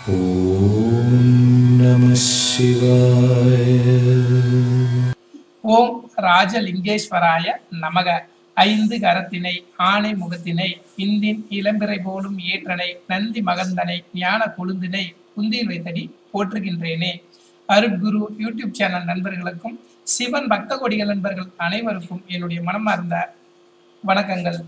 ॐ नमः शिवाय ஓம் ராஜலிங்கேஸ்வராய நமக ஐந்து கரத்தினை ஆணை முகத்தினை இந்தின் இளம்பிறை போலும் ஏற்றனை நந்தி மகந்தனை ஞான கொழுந்தினை குந்தியில் வைத்தடி போற்றுகின்றேனே அருட்குரு யூடியூப் சேனல் நண்பர்களுக்கும் சிவன் பக்த கொடிகள் நண்பர்கள் அனைவருக்கும் என்னுடைய மனமார்ந்த வணக்கங்கள்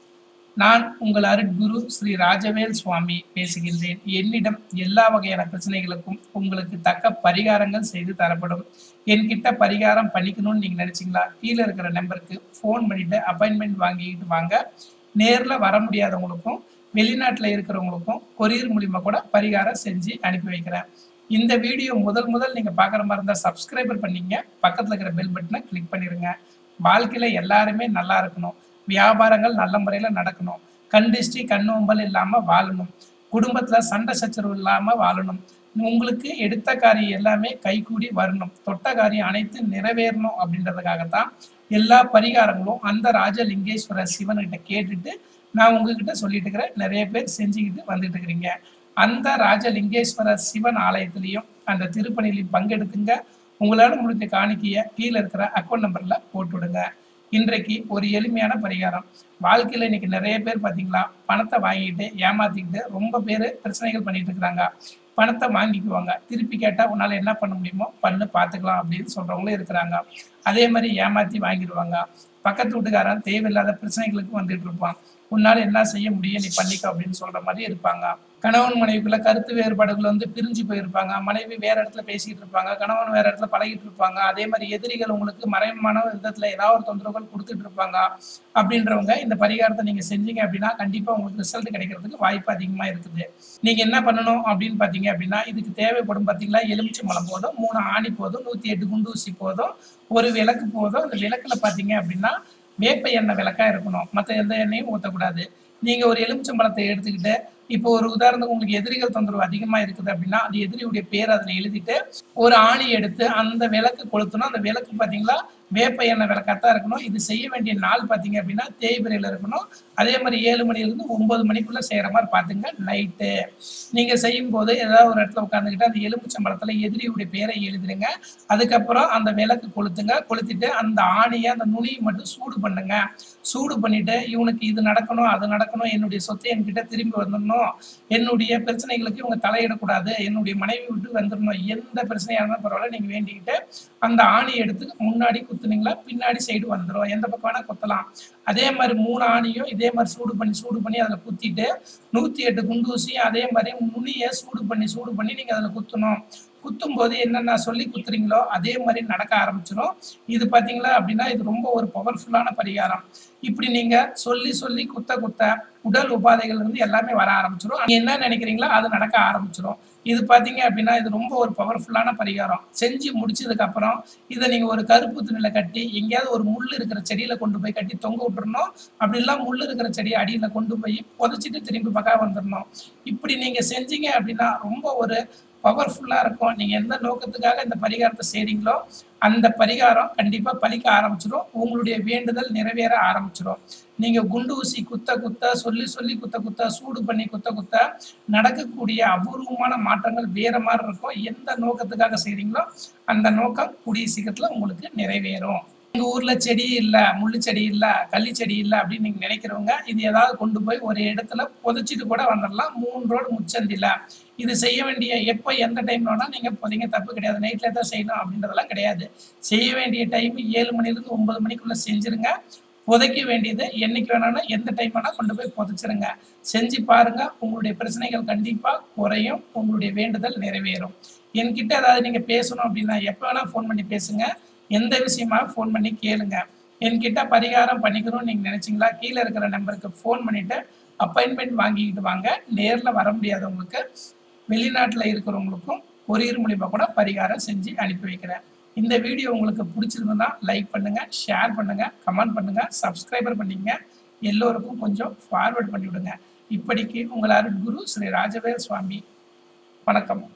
நான் உங்கள் அருட்குரு ஸ்ரீ ராஜவேல் சுவாமி பேசுகின்றேன் என்னிடம் எல்லா வகையான பிரச்சனைகளுக்கும் உங்களுக்கு தக்க பரிகாரங்கள் செய்து தரப்படும் என்கிட்ட பரிகாரம் பண்ணிக்கணும்னு நீங்க நினைச்சீங்களா கீழே இருக்கிற நம்பருக்கு ஃபோன் பண்ணிட்டு அப்பாயின்மெண்ட் வாங்கிக்கிட்டு வாங்க நேர்ல வர முடியாதவங்களுக்கும் வெளிநாட்டுல இருக்கிறவங்களுக்கும் கொரியர் மூலியமா கூட பரிகாரம் செஞ்சு அனுப்பி வைக்கிறேன் இந்த வீடியோ முதல் முதல் நீங்க பார்க்குற மாதிரி இருந்தால் சப்ஸ்கிரைபர் பண்ணீங்க பக்கத்துல இருக்கிற பெல் பட்டனை கிளிக் பண்ணிருங்க வாழ்க்கையில எல்லாருமே நல்லா இருக்கணும் வியாபாரங்கள் நல்ல முறையில நடக்கணும் கண் திஷ்டி கண்ணோம்பல் இல்லாம வாழணும் குடும்பத்துல சண்டை சச்சரவு இல்லாம வாழணும் உங்களுக்கு எடுத்த காரியம் எல்லாமே கைகூடி வரணும் தொட்ட காரியம் அனைத்து நிறைவேறணும் அப்படின்றதுக்காகத்தான் எல்லா பரிகாரங்களும் அந்த ராஜலிங்கேஸ்வரர் சிவன்கிட்ட கேட்டுட்டு நான் உங்ககிட்ட சொல்லிட்டு இருக்கிறேன் நிறைய பேர் செஞ்சுக்கிட்டு வந்துட்டு இருக்கிறீங்க அந்த ராஜலிங்கேஸ்வரர் சிவன் ஆலயத்திலையும் அந்த திருப்பணிலையும் பங்கெடுத்துங்க உங்களால முடிஞ்ச காணிக்கைய கீழே இருக்கிற அக்கௌண்ட் நம்பர்ல போட்டு விடுங்க இன்றைக்கு ஒரு எளிமையான பரிகாரம் வாழ்க்கையில இன்னைக்கு நிறைய பேர் பாத்தீங்களா பணத்தை வாங்கிட்டு ஏமாத்திக்கிட்டு ரொம்ப பேர் பிரச்சனைகள் பண்ணிட்டு இருக்கிறாங்க பணத்தை வாங்கிக்குவாங்க திருப்பி கேட்டா உன்னால என்ன பண்ண முடியுமோ பண்ணு பாத்துக்கலாம் அப்படின்னு சொல்றவங்களும் இருக்கிறாங்க அதே மாதிரி ஏமாத்தி வாங்கிடுவாங்க பக்கத்து வீட்டுக்காரன் தேவையில்லாத பிரச்சனைகளுக்கு வந்துட்டு இருப்பான் உன்னால என்ன செய்ய முடியும் நீ பண்ணிக்க அப்படின்னு சொல்ற மாதிரி இருப்பாங்க கணவன் மனைவிக்குள்ள கருத்து வேறுபாடுகள் வந்து பிரிஞ்சு போயிருப்பாங்க மனைவி வேற இடத்துல பேசிட்டு இருப்பாங்க கணவன் வேற இடத்துல பழகிட்டு இருப்பாங்க அதே மாதிரி எதிரிகள் உங்களுக்கு மறைமுகமான விதத்துல ஏதாவது ஒரு தொந்தரவுகள் கொடுத்துட்டு இருப்பாங்க அப்படின்றவங்க இந்த பரிகாரத்தை நீங்க செஞ்சீங்க அப்படின்னா கண்டிப்பா உங்களுக்கு ரிசல்ட் கிடைக்கிறதுக்கு வாய்ப்பு அதிகமா இருக்குது நீங்க என்ன பண்ணணும் அப்படின்னு பாத்தீங்க அப்படின்னா இதுக்கு தேவைப்படும் பாத்தீங்களா எலுமிச்சை மலம் போதும் மூணு ஆணி போதும் நூத்தி எட்டு குண்டு ஊசி போதும் ஒரு விளக்கு போதும் அந்த விளக்குல பாத்தீங்க அப்படின்னா வேப்ப எண்ணெய் விளக்கா இருக்கணும் மற்ற எந்த எண்ணெயும் ஊற்றக்கூடாது நீங்க ஒரு எலுமிச்சம்பழத்தை எடுத்துக்கிட்டு இப்போ ஒரு உதாரணத்துக்கு உங்களுக்கு எதிரிகள் தொந்தரவு அதிகமா இருக்குது அப்படின்னா அந்த எதிரியுடைய பேர் அதுல எழுதிட்டு ஒரு ஆணி எடுத்து அந்த விளக்கு கொளுத்தணும் அந்த விளக்கு பாத்தீங்களா வேப்ப எண்ணெய் விளக்காத்தான் இருக்கணும் இது செய்ய வேண்டிய நாள் பாத்தீங்க அப்படின்னா தேய்பிரையில இருக்கணும் அதே மாதிரி ஏழு மணில இருந்து ஒன்பது மணிக்குள்ள செய்யற மாதிரி பாத்துங்க நைட்டு நீங்க செய்யும் போது ஏதாவது ஒரு இடத்துல உட்காந்துக்கிட்டு அந்த எலுமிச்சம்பழத்துல எதிரியுடைய பேரை எழுதிடுங்க அதுக்கப்புறம் அந்த விளக்கு கொளுத்துங்க கொளுத்திட்டு அந்த ஆணியை அந்த நுனியை மட்டும் சூடு பண்ணுங்க சூடு பண்ணிட்டு இவனுக்கு இது நடக்கணும் அது நடக்கணும் என்னுடைய சொத்தை என்கிட்ட திரும்பி வந்துடணும் என்னுடைய பிரச்சனைகளுக்கு இவங்க தலையிடக்கூடாது என்னுடைய மனைவி விட்டு வந்துடணும் எந்த பிரச்சனையா இருந்தாலும் பரவாயில்ல நீங்க வேண்டிக்கிட்டு அந்த ஆணி எடுத்து முன்னாடி குத்துனீங்களா பின்னாடி சைடு வந்துடும் எந்த பக்கம் வேணா குத்தலாம் அதே மாதிரி மூணு ஆணியும் இதே மாதிரி சூடு பண்ணி சூடு பண்ணி அதில் குத்திட்டு நூத்தி எட்டு குண்டூசியும் அதே மாதிரி நுனியை சூடு பண்ணி சூடு பண்ணி நீங்க அதில் குத்தணும் குத்தும் போது என்னென்ன சொல்லி குத்துறீங்களோ அதே மாதிரி நடக்க ஆரம்பிச்சிடும் இது பாத்தீங்களா அப்படின்னா இது ரொம்ப ஒரு பவர்ஃபுல்லான பரிகாரம் இப்படி நீங்க சொல்லி சொல்லி குத்த குத்த உடல் உபாதைகள் இருந்து எல்லாமே வர ஆரம்பிச்சிடும் நீங்க என்ன நினைக்கிறீங்களோ அது நடக்க ஆரம்பிச்சிடும் இது பாத்தீங்க அப்படின்னா இது ரொம்ப ஒரு பவர்ஃபுல்லான பரிகாரம் செஞ்சு முடிச்சதுக்கு அப்புறம் இதை நீங்க ஒரு கருப்பு துணியில கட்டி எங்கேயாவது ஒரு முள் இருக்கிற செடியில கொண்டு போய் கட்டி தொங்க விட்டுறணும் அப்படி எல்லாம் முள் இருக்கிற செடியை அடியில கொண்டு போய் புதைச்சிட்டு திரும்பி பக்கம் வந்துடணும் இப்படி நீங்க செஞ்சீங்க அப்படின்னா ரொம்ப ஒரு பவர்ஃபுல்லா இருக்கும் நீங்க எந்த நோக்கத்துக்காக இந்த பரிகாரத்தை செய்றீங்களோ அந்த பரிகாரம் கண்டிப்பா பலிக்க ஆரம்பிச்சிடும் உங்களுடைய வேண்டுதல் நிறைவேற ஆரம்பிச்சிடும் நீங்க குண்டு ஊசி குத்த குத்த சொல்லி சொல்லி குத்த குத்த சூடு பண்ணி குத்த குத்த நடக்கக்கூடிய அபூர்வமான மாற்றங்கள் வேற மாதிரி இருக்கும் எந்த நோக்கத்துக்காக செய்றீங்களோ அந்த நோக்கம் கூடிய சீக்கிரத்துல உங்களுக்கு நிறைவேறும் எங்க ஊர்ல செடி இல்ல முள்ளு செடி இல்ல கள்ளி செடி இல்ல அப்படின்னு நீங்க நினைக்கிறவங்க இது ஏதாவது கொண்டு போய் ஒரு இடத்துல புதைச்சிட்டு கூட வந்துடலாம் மூணு ரோடு முச்சந்தில இது செய்ய வேண்டிய எப்போ எந்த டைம்ல வேணா நீங்க புதைங்க தப்பு கிடையாது நைட்ல தான் செய்யணும் அப்படின்றதெல்லாம் கிடையாது செய்ய வேண்டிய டைம் ஏழு மணில இருந்து ஒன்பது மணிக்குள்ள செஞ்சிருங்க புதைக்க வேண்டியது என்னைக்கு வேணாலும் எந்த டைம் வேணா கொண்டு போய் புதைச்சிருங்க செஞ்சு பாருங்க உங்களுடைய பிரச்சனைகள் கண்டிப்பா குறையும் உங்களுடைய வேண்டுதல் நிறைவேறும் என்கிட்ட ஏதாவது நீங்க பேசணும் அப்படின்னா எப்போ வேணா ஃபோன் பண்ணி பேசுங்க எந்த விஷயமா ஃபோன் பண்ணி கேளுங்க என்கிட்ட பரிகாரம் பண்ணிக்கணும்னு நீங்க நினைச்சீங்களா கீழே இருக்கிற நம்பருக்கு ஃபோன் பண்ணிட்டு அப்பாயின்மெண்ட் வாங்கிக்கிட்டு வாங்க நேர்ல வர முடியாதவங்களுக்கு வெளிநாட்டுல இருக்கிறவங்களுக்கும் கொரியர் மூலியமா கூட பரிகாரம் செஞ்சு அனுப்பி வைக்கிறேன் இந்த வீடியோ உங்களுக்கு பிடிச்சிருந்ததுன்னா லைக் பண்ணுங்க ஷேர் பண்ணுங்க கமெண்ட் பண்ணுங்க சப்ஸ்கிரைபர் பண்ணிங்க எல்லோருக்கும் கொஞ்சம் ஃபார்வர்ட் பண்ணி விடுங்க இப்படிக்கு உங்கள் அருட்குரு ஸ்ரீ ராஜவேல் சுவாமி வணக்கம்